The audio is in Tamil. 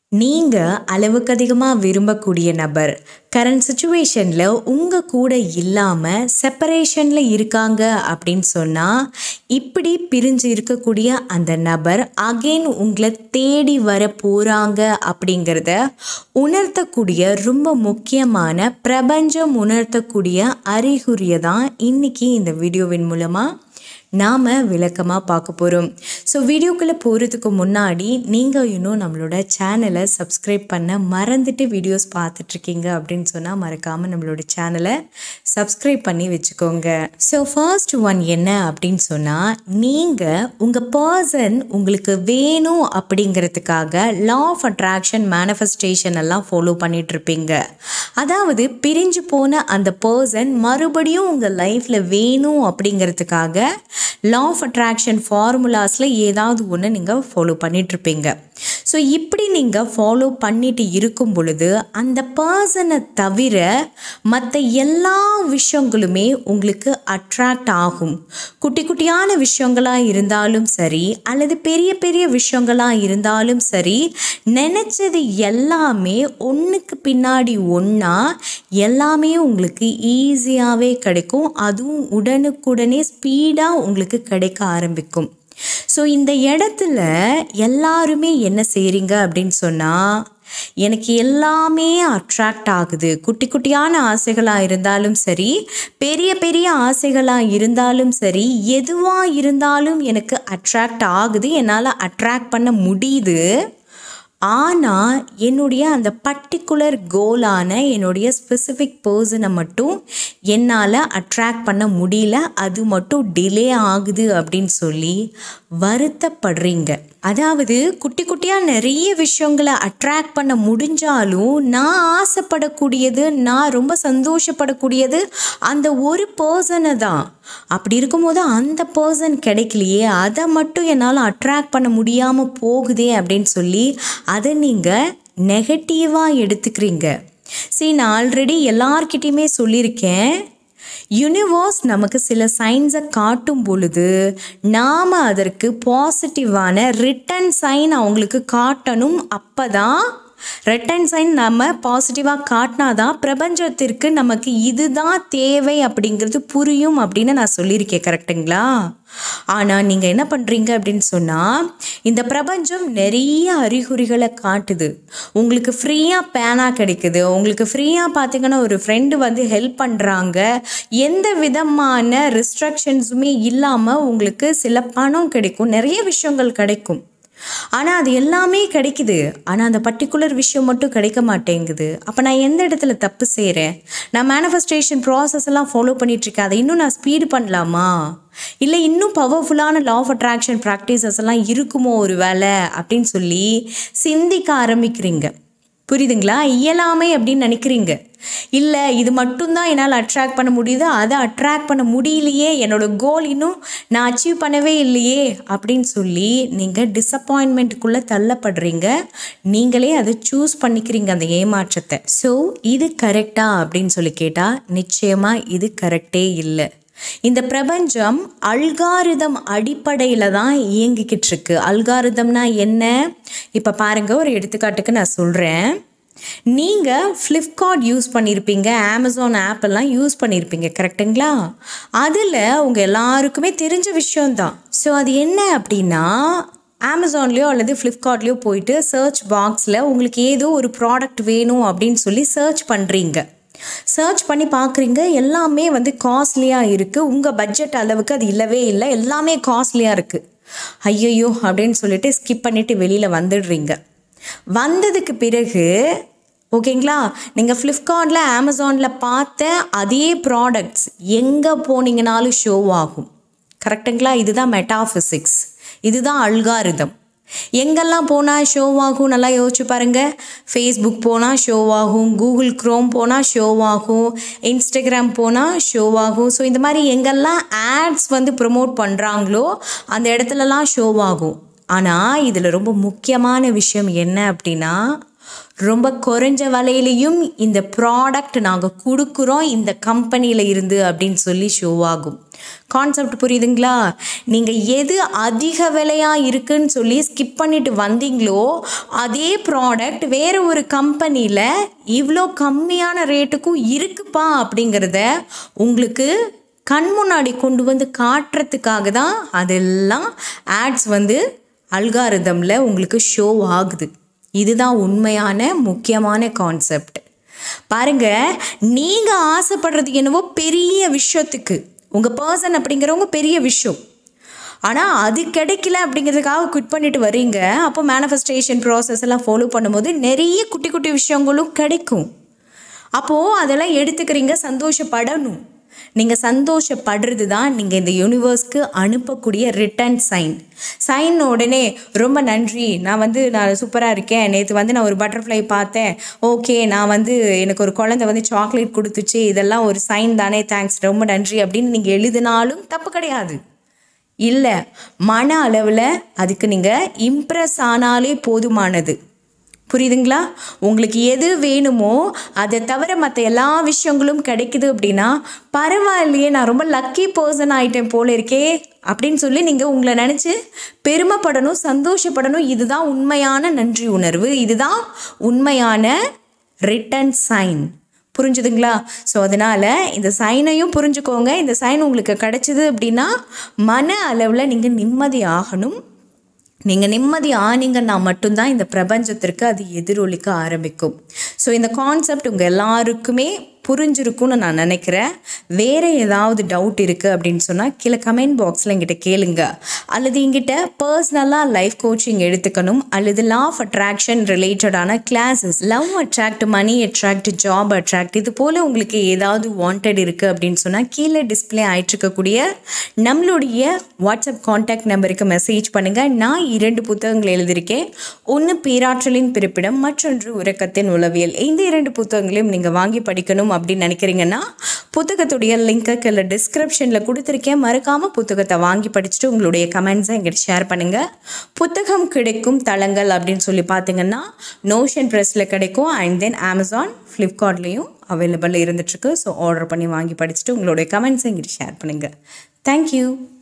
நீங்கள் அளவுக்கு அதிகமாக விரும்பக்கூடிய நபர் கரண்ட் சுச்சுவேஷனில் உங்கள் கூட இல்லாமல் செப்பரேஷனில் இருக்காங்க அப்படின்னு சொன்னால் இப்படி பிரிஞ்சு இருக்கக்கூடிய அந்த நபர் அகைன் உங்களை தேடி வர போகிறாங்க அப்படிங்கிறத உணர்த்தக்கூடிய ரொம்ப முக்கியமான பிரபஞ்சம் உணர்த்தக்கூடிய அறிகுறியை தான் இன்றைக்கி இந்த வீடியோவின் மூலமாக நாம் விளக்கமாக பார்க்க போகிறோம் ஸோ வீடியோக்குள்ளே போகிறதுக்கு முன்னாடி நீங்கள் இன்னும் நம்மளோட சேனலை சப்ஸ்கிரைப் பண்ண மறந்துட்டு வீடியோஸ் பார்த்துட்ருக்கீங்க அப்படின்னு சொன்னால் மறக்காமல் நம்மளோட சேனலை சப்ஸ்கிரைப் பண்ணி வச்சுக்கோங்க ஸோ ஃபர்ஸ்ட் ஒன் என்ன அப்படின்னு சொன்னால் நீங்கள் உங்கள் பர்சன் உங்களுக்கு வேணும் அப்படிங்கிறதுக்காக லா ஆஃப் அட்ராக்ஷன் மேனிஃபெஸ்டேஷன் எல்லாம் ஃபாலோ பண்ணிகிட்ருப்பீங்க அதாவது பிரிஞ்சு போன அந்த பர்சன் மறுபடியும் உங்கள் லைஃப்பில் வேணும் அப்படிங்கிறதுக்காக லா ஆஃப் அட்ராக்ஷன் ஃபார்முலாஸில் ஏதாவது ஒன்று நீங்கள் ஃபாலோ பண்ணிகிட்ருப்பீங்க ஸோ இப்படி நீங்கள் ஃபாலோ பண்ணிட்டு இருக்கும் பொழுது அந்த பர்சனை தவிர மற்ற எல்லா விஷயங்களுமே உங்களுக்கு அட்ராக்ட் ஆகும் குட்டி குட்டியான விஷயங்களாக இருந்தாலும் சரி அல்லது பெரிய பெரிய விஷயங்களாக இருந்தாலும் சரி நினச்சது எல்லாமே ஒன்றுக்கு பின்னாடி ஒன்றா எல்லாமே உங்களுக்கு ஈஸியாகவே கிடைக்கும் அதுவும் உடனுக்குடனே ஸ்பீடாக உங்களுக்கு கிடைக்க ஆரம்பிக்கும் ஸோ இந்த இடத்துல எல்லாருமே என்ன செய்கிறீங்க அப்படின்னு சொன்னால் எனக்கு எல்லாமே அட்ராக்ட் ஆகுது குட்டி குட்டியான ஆசைகளாக இருந்தாலும் சரி பெரிய பெரிய ஆசைகளாக இருந்தாலும் சரி எதுவாக இருந்தாலும் எனக்கு அட்ராக்ட் ஆகுது என்னால் அட்ராக்ட் பண்ண முடியுது ஆனால் என்னுடைய அந்த பர்டிகுலர் கோலான என்னுடைய ஸ்பெசிஃபிக் பர்சனை மட்டும் என்னால் அட்ராக்ட் பண்ண முடியல அது மட்டும் டிலே ஆகுது அப்படின்னு சொல்லி வருத்தப்படுறீங்க அதாவது குட்டி குட்டியாக நிறைய விஷயங்களை அட்ராக்ட் பண்ண முடிஞ்சாலும் நான் ஆசைப்படக்கூடியது நான் ரொம்ப சந்தோஷப்படக்கூடியது அந்த ஒரு பர்சனை தான் அப்படி இருக்கும்போது அந்த பர்சன் கிடைக்கலையே அதை மட்டும் என்னால் அட்ராக்ட் பண்ண முடியாமல் போகுதே அப்படின்னு சொல்லி அதை நீங்கள் நெகட்டிவாக எடுத்துக்கிறீங்க சரி நான் ஆல்ரெடி எல்லார்கிட்டையுமே சொல்லியிருக்கேன் யூனிவர்ஸ் நமக்கு சில சைன்ஸை காட்டும் பொழுது நாம் அதற்கு பாசிட்டிவான ரிட்டன் சைன் அவங்களுக்கு காட்டணும் அப்போ தான் ரிட்டன் சைன் நம்ம பாசிட்டிவாக காட்டினாதான் பிரபஞ்சத்திற்கு நமக்கு இதுதான் தேவை அப்படிங்கிறது புரியும் அப்படின்னு நான் சொல்லியிருக்கேன் கரெக்டுங்களா ஆனால் நீங்கள் என்ன பண்ணுறீங்க அப்படின்னு சொன்னால் இந்த பிரபஞ்சம் நிறைய அறிகுறிகளை காட்டுது உங்களுக்கு ஃப்ரீயாக பேனா கிடைக்குது உங்களுக்கு ஃப்ரீயாக பார்த்தீங்கன்னா ஒரு ஃப்ரெண்டு வந்து ஹெல்ப் பண்ணுறாங்க எந்த விதமான ரெஸ்ட்ரிக்ஷன்ஸுமே இல்லாமல் உங்களுக்கு சில பணம் கிடைக்கும் நிறைய விஷயங்கள் கிடைக்கும் ஆனால் அது எல்லாமே கிடைக்குது ஆனால் அந்த பர்டிகுலர் விஷயம் மட்டும் கிடைக்க மாட்டேங்குது அப்போ நான் எந்த இடத்துல தப்பு செய்கிறேன் நான் மேனிஃபெஸ்டேஷன் ப்ராசஸ் எல்லாம் ஃபாலோ பண்ணிகிட்ருக்கேன் அதை இன்னும் நான் ஸ்பீடு பண்ணலாமா இல்லை இன்னும் பவர்ஃபுல்லான லா ஆஃப் அட்ராக்ஷன் ப்ராக்டிசஸ் எல்லாம் இருக்குமோ ஒரு வேலை அப்படின்னு சொல்லி சிந்திக்க ஆரம்பிக்கிறீங்க புரியுதுங்களா இயலாமை அப்படின்னு நினைக்கிறீங்க இல்லை இது மட்டும்தான் என்னால் அட்ராக்ட் பண்ண முடியுது அதை அட்ராக்ட் பண்ண முடியலையே என்னோடய கோல் இன்னும் நான் அச்சீவ் பண்ணவே இல்லையே அப்படின்னு சொல்லி நீங்கள் டிசப்பாயின்மெண்ட்டுக்குள்ளே தள்ளப்படுறீங்க நீங்களே அதை சூஸ் பண்ணிக்கிறீங்க அந்த ஏமாற்றத்தை ஸோ இது கரெக்டா அப்படின்னு சொல்லி கேட்டால் நிச்சயமாக இது கரெக்டே இல்லை இந்த பிரபஞ்சம் அல்காரிதம் அடிப்படையில் தான் இயங்கிக்கிட்டு இருக்கு அல்காரிதம்னா என்ன இப்போ பாருங்க ஒரு எடுத்துக்காட்டுக்கு நான் சொல்கிறேன் நீங்கள் ஃப்ளிப்கார்ட் யூஸ் பண்ணியிருப்பீங்க அமேசான் ஆப் எல்லாம் யூஸ் பண்ணியிருப்பீங்க கரெக்டுங்களா அதில் உங்கள் எல்லாருக்குமே தெரிஞ்ச விஷயம்தான் ஸோ அது என்ன அப்படின்னா அமேசான்லேயோ அல்லது ஃப்ளிப்கார்ட்லேயோ போயிட்டு சர்ச் பாக்ஸில் உங்களுக்கு ஏதோ ஒரு ப்ராடக்ட் வேணும் அப்படின்னு சொல்லி சர்ச் பண்ணுறீங்க சர்ச் பண்ணி பார்க்குறீங்க எல்லாமே வந்து காஸ்ட்லியாக இருக்குது உங்கள் பட்ஜெட் அளவுக்கு அது இல்லவே இல்லை எல்லாமே காஸ்ட்லியாக இருக்குது ஐயையோ அப்படின்னு சொல்லிட்டு ஸ்கிப் பண்ணிவிட்டு வெளியில் வந்துடுறீங்க வந்ததுக்கு பிறகு ஓகேங்களா நீங்கள் ஃப்ளிப்கார்ட்டில் அமேசானில் பார்த்த அதே ப்ராடக்ட்ஸ் எங்கே போனீங்கனாலும் ஷோ ஆகும் கரெக்டுங்களா இதுதான் மெட்டாஃபிசிக்ஸ் இதுதான் அல்காரிதம் எங்கெல்லாம் போனால் ஷோ ஆகும் நல்லா யோசிச்சு பாருங்கள் ஃபேஸ்புக் போனால் ஷோ ஆகும் கூகுள் க்ரோம் போனால் ஷோ ஆகும் இன்ஸ்டாகிராம் போனால் ஷோ ஆகும் ஸோ இந்த மாதிரி எங்கெல்லாம் ஆட்ஸ் வந்து ப்ரொமோட் பண்ணுறாங்களோ அந்த இடத்துலலாம் ஷோ ஆகும் ஆனால் இதில் ரொம்ப முக்கியமான விஷயம் என்ன அப்படின்னா ரொம்ப குறைஞ்ச விலையிலையும் இந்த ப்ராடக்ட் நாங்கள் கொடுக்குறோம் இந்த கம்பெனியில் இருந்து அப்படின்னு சொல்லி ஷோ ஆகும் கான்செப்ட் புரியுதுங்களா நீங்கள் எது அதிக விலையாக இருக்குன்னு சொல்லி ஸ்கிப் பண்ணிட்டு வந்தீங்களோ அதே ப்ராடக்ட் வேறு ஒரு கம்பெனியில் இவ்வளோ கம்மியான ரேட்டுக்கும் இருக்குப்பா அப்படிங்கிறத உங்களுக்கு கண் முன்னாடி கொண்டு வந்து காட்டுறதுக்காக தான் அதெல்லாம் ஆட்ஸ் வந்து அல்காரிதமில் உங்களுக்கு ஷோ ஆகுது இதுதான் உண்மையான முக்கியமான கான்செப்ட் பாருங்க நீங்கள் ஆசைப்படுறது என்னவோ பெரிய விஷயத்துக்கு உங்கள் பர்சன் அப்படிங்கிறவங்க பெரிய விஷயம் ஆனால் அது கிடைக்கல அப்படிங்கிறதுக்காக குவிட் பண்ணிட்டு வரீங்க அப்போ மேனிஃபெஸ்டேஷன் ப்ராசஸ் எல்லாம் ஃபாலோ பண்ணும்போது நிறைய குட்டி குட்டி விஷயங்களும் கிடைக்கும் அப்போது அதெல்லாம் எடுத்துக்கிறீங்க சந்தோஷப்படணும் நீங்கள் சந்தோஷப்படுறது தான் நீங்கள் இந்த யூனிவர்ஸ்க்கு அனுப்பக்கூடிய ரிட்டர்ன் சைன் சைன் உடனே ரொம்ப நன்றி நான் வந்து நான் சூப்பராக இருக்கேன் நேற்று வந்து நான் ஒரு பட்டர்ஃப்ளை பார்த்தேன் ஓகே நான் வந்து எனக்கு ஒரு குழந்தை வந்து சாக்லேட் கொடுத்துச்சு இதெல்லாம் ஒரு சைன் தானே தேங்க்ஸ் ரொம்ப நன்றி அப்படின்னு நீங்கள் எழுதினாலும் தப்பு கிடையாது இல்லை மன அளவில் அதுக்கு நீங்கள் இம்ப்ரெஸ் ஆனாலே போதுமானது புரியுதுங்களா உங்களுக்கு எது வேணுமோ அதை தவிர மற்ற எல்லா விஷயங்களும் கிடைக்குது அப்படின்னா பரவாயில்லையே நான் ரொம்ப லக்கி பர்சன் ஆயிட்டேன் போல இருக்கே அப்படின்னு சொல்லி நீங்கள் உங்களை நினச்சி பெருமைப்படணும் சந்தோஷப்படணும் இதுதான் உண்மையான நன்றி உணர்வு இதுதான் உண்மையான ரிட்டன் சைன் புரிஞ்சுதுங்களா ஸோ அதனால் இந்த சைனையும் புரிஞ்சுக்கோங்க இந்த சைன் உங்களுக்கு கிடைச்சிது அப்படின்னா மன அளவில் நீங்கள் நிம்மதி ஆகணும் நீங்கள் நிம்மதி ஆனீங்கன்னா மட்டும்தான் இந்த பிரபஞ்சத்திற்கு அது எதிரொலிக்க ஆரம்பிக்கும் ஸோ இந்த கான்செப்ட் உங்கள் எல்லாருக்குமே புரிஞ்சிருக்கும்னு நான் நினைக்கிறேன் வேறு ஏதாவது டவுட் இருக்குது அப்படின்னு சொன்னால் கீழே கமெண்ட் பாக்ஸில் எங்கிட்ட கேளுங்க அல்லது எங்கிட்ட பர்சனலாக லைஃப் கோச்சிங் எடுத்துக்கணும் அல்லது லா ஆஃப் அட்ராக்ஷன் ரிலேட்டடான classes love attract money attract job attract இது போல் உங்களுக்கு ஏதாவது வாண்டட் இருக்குது அப்படின்னு சொன்னால் கீழே டிஸ்பிளே ஆயிட்டிருக்கக்கூடிய நம்மளுடைய வாட்ஸ்அப் காண்டாக்ட் நம்பருக்கு மெசேஜ் பண்ணுங்கள் நான் இரண்டு புத்தகங்கள் எழுதியிருக்கேன் ஒன்று பேராற்றலின் பிறப்பிடம் மற்றொன்று உறக்கத்தின் உளவியல் இந்த இரண்டு புத்தகங்களையும் நீங்கள் வாங்கி படிக்கணும் அப்படின்னு நினைக்கிறீங்கன்னா புத்தகத்துடைய லிங்க்கை கீழே டிஸ்கிரிப்ஷனில் கொடுத்துருக்கேன் மறக்காமல் புத்தகத்தை வாங்கி படிச்சுட்டு உங்களுடைய கமெண்ட்ஸை எங்கிட்ட ஷேர் பண்ணுங்கள் புத்தகம் கிடைக்கும் தளங்கள் அப்படின்னு சொல்லி பார்த்தீங்கன்னா நோஷன் ப்ரெஸ்ஸில் கிடைக்கும் அண்ட் தென் அமேசான் ஃப்ளிப்கார்ட்லேயும் அவைலபிள் இருந்துட்டுருக்கு ஸோ ஆர்டர் பண்ணி வாங்கி படிச்சுட்டு உங்களுடைய கமெண்ட்ஸை எங்கிட்ட ஷேர் பண்ணுங்கள் தேங்க்யூ